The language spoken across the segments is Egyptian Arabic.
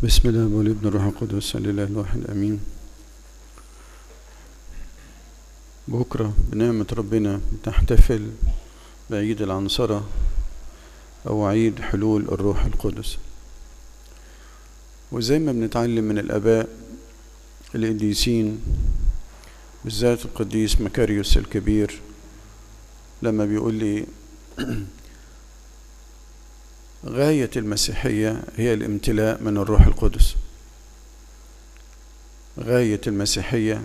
بسم الله والابن الروح القدس لله الواحد امين بكرة بنعمة ربنا نحتفل بعيد العنصرة أو عيد حلول الروح القدس وزي ما بنتعلم من الآباء القديسين بالذات القديس مكاريوس الكبير لما بيقول لي غاية المسيحية هي الامتلاء من الروح القدس غاية المسيحية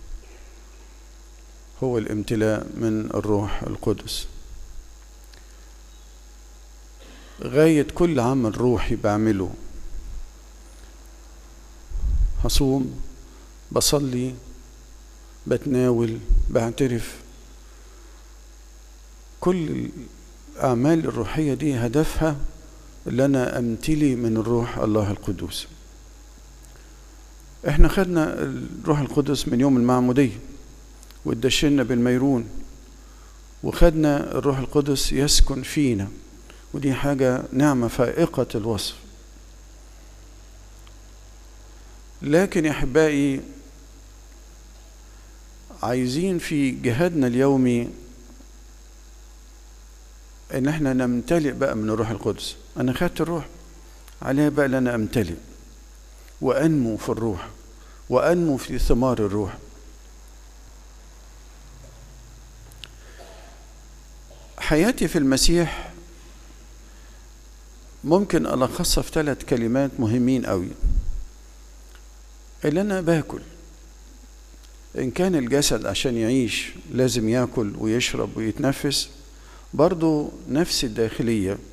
هو الامتلاء من الروح القدس غاية كل عمل روحي بعمله هصوم بصلي بتناول بعترف كل الأعمال الروحية دي هدفها اللي أنا أمتلي من الروح الله القدوس احنا خدنا الروح القدس من يوم المعمودية واتدشنا بالميرون وخدنا الروح القدس يسكن فينا ودي حاجة نعمة فائقة الوصف لكن يا أحبائي عايزين في جهادنا اليومي ان احنا نمتلئ بقى من الروح القدس انا خدت الروح عليها بقى ان انا امتلئ وانمو في الروح وانمو في ثمار الروح حياتي في المسيح ممكن ألخصها في ثلاث كلمات مهمين قوي اللي أنا باكل إن كان الجسد عشان يعيش لازم ياكل ويشرب ويتنفس برضو نفسي الداخلية